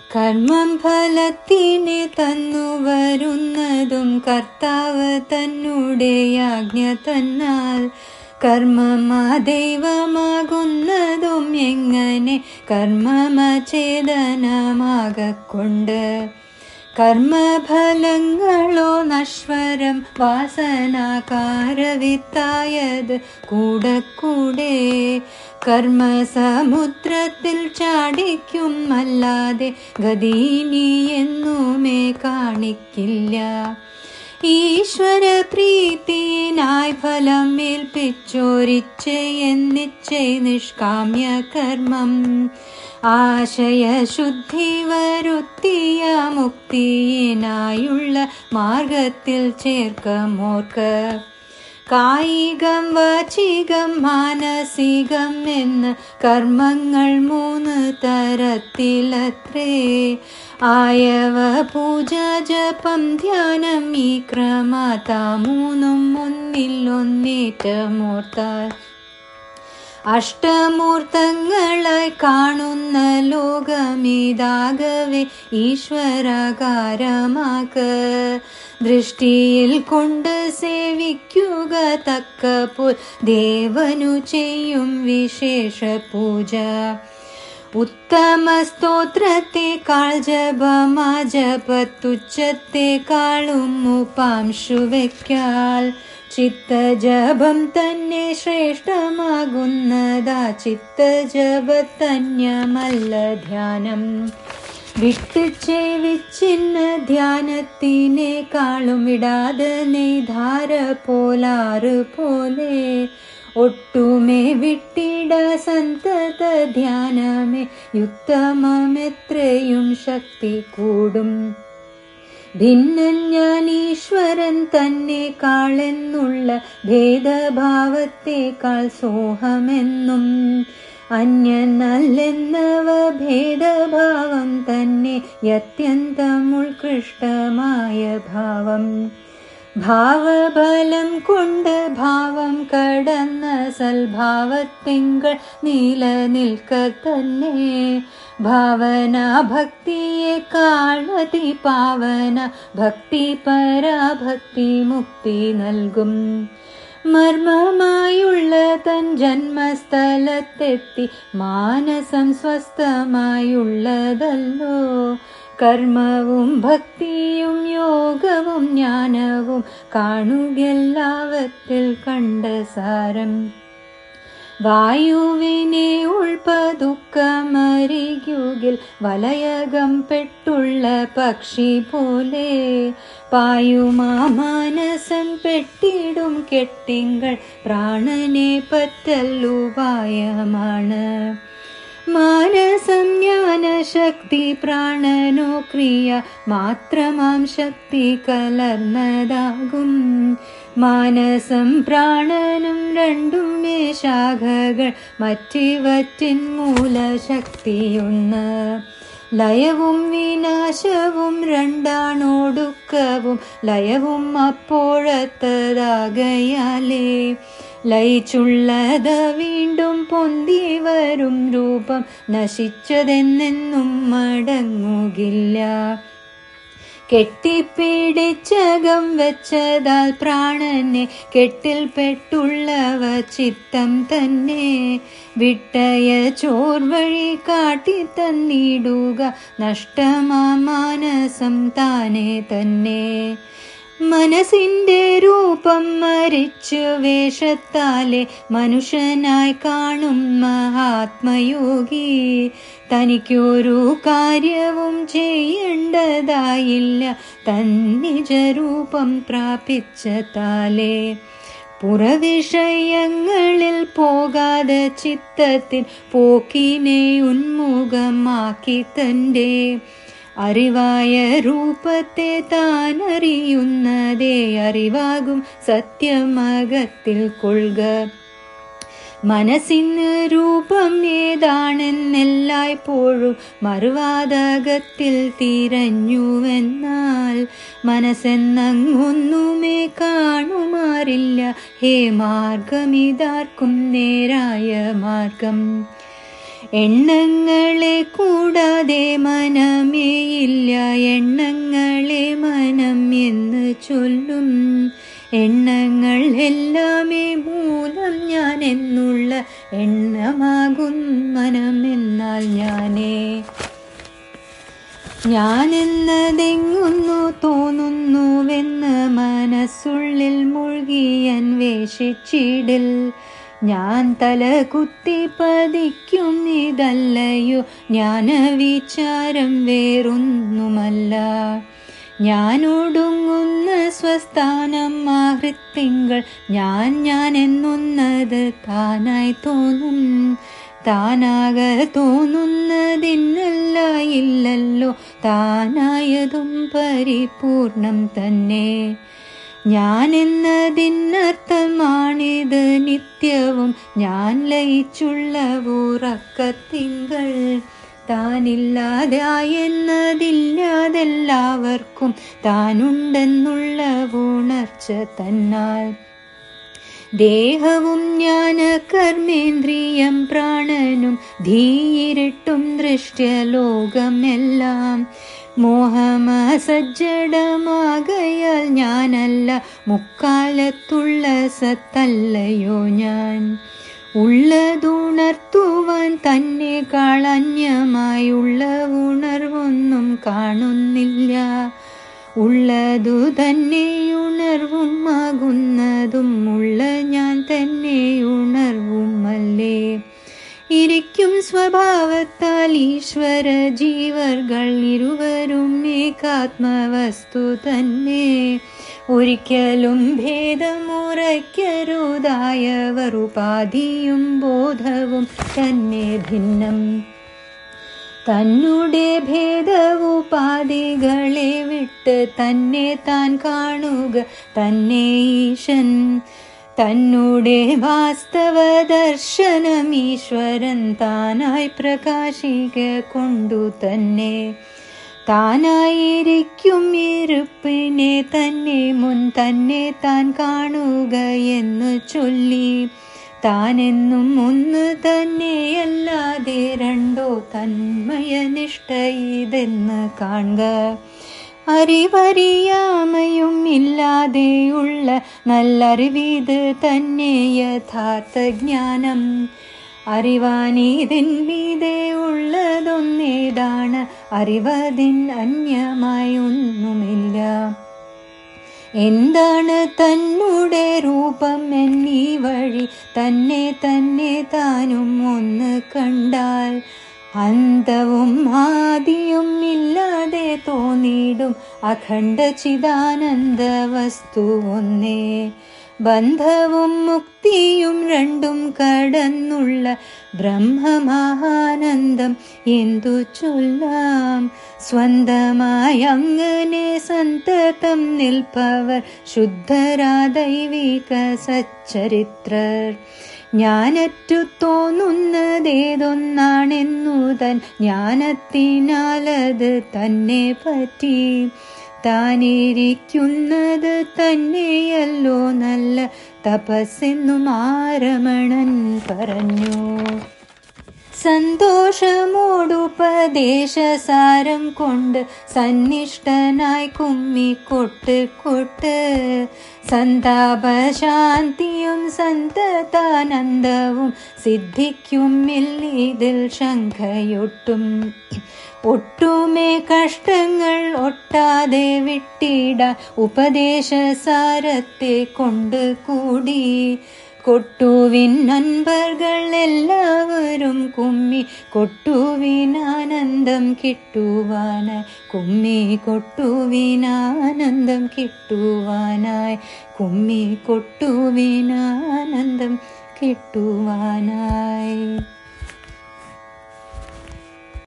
കർമ്മം ഫലത്തിനെ തന്നു വരുന്നതും കർത്താവ് തന്നെ ആജ്ഞ തന്നാൽ കർമ്മമാ ദൈവമാകുന്നതും എങ്ങനെ കർമ്മമചേതനമാകൊണ്ട് കർമ്മഫലങ്ങളോ നശ്വരം വാസനാകാരവിത്തായത് കൂടെ കൂടെ കർമ്മസമുദ്രത്തിൽ ചാടിക്കും അല്ലാതെ ഗതീനി എന്നുമേ കാണിക്കില്ല ഈശ്വര പ്രീതിനായി ഫലം ഏൽപ്പിച്ചോരിച്ചയെന്നിച്ചയ നിഷ്കാമ്യ കർമ്മം ആശയശുദ്ധി വരുത്തിയ മുക്തിയിനായുള്ള മാർഗത്തിൽ ചേർക്കമോർക്ക കായികം വാചികം മാനസികം എന്ന് കർമ്മങ്ങൾ മൂന്ന് തരത്തിലത്രേ ആയവ പൂജ ജപം ധ്യാനം ഈ ക്രമത മൂന്നും ഒന്നിൽ ഒന്നേറ്റമോർത്താൽ അഷ്ടമൂർത്തങ്ങളായി കാണുന്ന ലോകമിതാകവെ ഈശ്വരകാരമാക്ക് ദൃഷ്ടിയിൽ കൊണ്ട് സേവിക്കുക തക്കപ്പോൾ ദേവനു ചെയ്യും വിശേഷ പൂജ ഉത്തമ സ്തോത്രത്തെക്കാൾ ജപമാ ജപത്തുച്ചത്തെക്കാളും ഉപാംശു വയ്ക്കാൽ ചിത്തജപം തന്നെ ശ്രേഷ്ഠമാകുന്നതാ ചിത്തജപത്തന്യമല്ല ധ്യാനം വിട്ടുചേവിച്ചിന്ന ധ്യാനത്തിനേക്കാളും വിടാതെ നെയ്ധാര പോലാറ് പോലെ ഒട്ടുമേ വിട്ടിട സന്തത ധ്യാനമേ യുക്തമമെത്രയും ശക്തി കൂടും ഭിന്നൻ ഞാൻ ഈശ്വരൻ തന്നെ കാളെന്നുള്ള ഭേദഭാവത്തെക്കാൾ സോഹമെന്നും അന്യനല്ലെന്നവ ഭേദഭാവം തന്നെ യത്യന്തം ഉത്കൃഷ്ടമായ ഭാവം ഭാവബലം കൊണ്ട് ഭാവം കടന്ന സൽഭാവത്തിങ്കൾ നിലനിൽക്ക തന്നെ ഭാവന ഭക്തിയെ കാളതി പാവന ഭക്തി പരാഭക്തി മുക്തി നൽകും മർമ്മമായുള്ള തൻ ജന്മസ്ഥലത്തെത്തി മാനസം സ്വസ്ഥമായുള്ളതല്ലോ കർമ്മവും ഭക്തിയും യോഗവും ജ്ഞാനവും കാണുകെല്ലാവത്തിൽ കണ്ട സാരം വായുവിനെ ഉൾപ്പതുക്കമരികുകിൽ വലയകം പെട്ടുള്ള പക്ഷി പോലെ പായുമാ മാനസം പെട്ടിടും കെട്ടിങ്കൾ പ്രാണനെ പറ്റല്ലുപായമാണ് മാനസം ജ്ഞാനശക്തി പ്രാണനോ ക്രിയ മാത്രമാം ശക്തി കലർന്നതാകും മാനസം പ്രാണനും രണ്ടുമേ ശാഖകൾ മറ്റിവറ്റിൻ മൂലശക്തിയൊന്ന് ലയവും വിനാശവും രണ്ടാണോടുക്കവും ലയവും അപ്പോഴത്തതാകയാലേ ലയിച്ചുള്ളത് വീണ്ടും പൊന്തി വരും രൂപം നശിച്ചതെന്നെന്നും മടങ്ങുകില്ല കെട്ടിപ്പിടിച്ചകം വെച്ചതാൽ പ്രാണനെ കെട്ടിൽ പെട്ടുള്ളവ ചിത്തം തന്നെ വിട്ടയ ചോർവഴി കാട്ടി തന്നിടുക നഷ്ടമാ മാനസം താനെ തന്നെ മനസ്സിന്റെ രൂപം മരിച്ചു വേഷത്താലെ മനുഷ്യനായി കാണും മഹാത്മയോഗി തനിക്കൊരു കാര്യവും ചെയ്യേണ്ടതായില്ല തന്നിജരൂപം പ്രാപിച്ച താലേ പുറവിഷയങ്ങളിൽ പോകാതെ ചിത്തത്തിൻ പോക്കിനെ ഉന്മുഖമാക്കി തൻ്റെ അറിവായ രൂപത്തെ താൻ അറിയുന്നതേ അറിവാകും സത്യമകത്തിൽ കൊള്ളുക മനസ്സിന് രൂപം ഏതാണെന്നെല്ലായ്പ്പോഴും മറുവാതകത്തിൽ തിരഞ്ഞുവെന്നാൽ മനസ്സെന്നങ്ങൊന്നുമേ കാണുമാറില്ല ഹേ മാർഗമിതാർക്കും നേരായ മാർഗം എണ്ണങ്ങളെ കൂടാതെ മനമേയില്ല എണ്ണങ്ങളെ മനം എന്ന് ചൊല്ലും എണ്ണങ്ങൾ എല്ലാമേ മൂലം ഞാൻ എന്നുള്ള എണ്ണമാകും മനം എന്നാൽ ഞാനേ ഞാനെന്നതെങ്ങുന്നു തോന്നുന്നുവെന്ന് മനസ്സുള്ളിൽ മുഴുകി അന്വേഷിച്ചിടിൽ ഞാൻ തല കുത്തി പതിക്കും ഇതല്ലയോ ജ്ഞാന വിചാരം വേറൊന്നുമല്ല ഞാനൊടുങ്ങുന്ന സ്വസ്ഥാനം ആഹൃത്തിങ്കൾ ഞാൻ ഞാൻ എന്നൊന്നത് താനായി തോന്നും താനാക തോന്നുന്നതിനല്ല ഇല്ലല്ലോ താനായതും പരിപൂർണം തന്നെ ഞാനെന്നതിനർത്ഥമാണിത് നിത്യവും ഞാൻ ലയിച്ചുള്ള ഉറക്കത്തിങ്കൾ താനില്ലാതായെന്നതില്ലാതെല്ലാവർക്കും താനുണ്ടെന്നുള്ള ഉണർച്ച തന്നാൽ ദേഹവും ജ്ഞാന കർമ്മേന്ദ്രിയം പ്രാണനും ധീരിട്ടും ദൃശ്യലോകമെല്ലാം മോഹമസജ്ജടമാകയാൽ ഞാനല്ല മുക്കാലത്തുള്ള സത്തല്ലയോ ഞാൻ ഉള്ളതുണർത്തുവാൻ തന്നെ കളഞ്ഞമായുള്ള ഉണർവൊന്നും കാണുന്നില്ല ഉള്ളതു തന്നെ ഉണർവും ആകുന്നതും ഉള്ള ഞാൻ തന്നെ ഉണർവുമല്ലേ ഇരിക്കും സ്വഭാവത്താൽ ഈശ്വര ജീവർകൾ ഇരുവരും ഏകാത്മവസ്തു തന്നെ ഒരിക്കലും ഭേദമുറയ്ക്കരുതായവർ ഉപാധിയും ബോധവും തന്നെ ഭിന്നം തന്നുടെ ഭേദവുപാധികളെ വിട്ട് തന്നെ താൻ കാണുക തന്നെ ഈശൻ തന്നുടെ വാസ്തവ ദർശനം ഈശ്വരൻ താനായി പ്രകാശിക കൊണ്ടു തന്നെ താനായിരിക്കും ഇരുപ്പിനെ തന്നെ മുൻ തന്നെ താൻ കാണുക എന്ന് ചൊല്ലി താനെന്നും ഒന്ന് തന്നെയല്ലാതെ രണ്ടോ തന്മയനിഷ്ഠ ഇതെന്ന് കാണുക അറിവറിയാമയും ഇല്ലാതെയുള്ള നല്ലറിവിത് തന്നെ യഥാർത്ഥ ജ്ഞാനം അറിവാനീതിൻ മീതെ ഉള്ളതൊന്നേതാണ് അറിവതിൻ അന്യമായി ഒന്നുമില്ല എന്താണ് തന്നുടെ രൂപം എന്നീ വഴി തന്നെ തന്നെ താനും ഒന്ന് കണ്ടാൽ അന്തവും ആദിയും ഇല്ലാതെ തോന്നിയിടും അഖണ്ഡ ചിദാനന്ദ വസ്തു ഒന്നേ ബന്ധവും മുക്തിയും രണ്ടും കടന്നുള്ള ബ്രഹ്മമഹാനന്ദം എന്തു ചൊല്ലാം സ്വന്തമായി അങ്ങനെ സന്തതം നിൽപ്പവർ ശുദ്ധരാ ദൈവിക സച്ചരിത്രർ ജ്ഞാനറ്റു തോന്നുന്നതേതൊന്നാണെന്നു തൻ ജ്ഞാനത്തിനാലത് തന്നെ പറ്റി താനിരിക്കുന്നത് തന്നെയല്ലോ നല്ല തപസ്സെന്നും ആരമണൻ പറഞ്ഞു സന്തോഷമോടുപദേശസാരം കൊണ്ട് സന്നിഷ്ഠനായി കുമ്മിക്കൊട്ട് കൊട്ട് സന്താപശാന്തിയും സന്തതാനന്ദവും സിദ്ധിക്കുമില്ലിതിൽ ശങ്കയൊട്ടും ഒട്ടുമേ കഷ്ടങ്ങൾ ഒട്ടാതെ വിട്ടിട ഉപദേശസാരത്തെ കൊണ്ട് കൂടി കൊട്ടുവിൻ നൻപർകൾ എല്ലാവരും കുമ്മി കൊട്ടുവിനാനന്ദം കിട്ടുവാനായി കുമ്മി കൊട്ടുവിനാനന്ദം കിട്ടുവാനായി കുമ്മി കൊട്ടുവിനാനന്ദം കിട്ടുവാനായി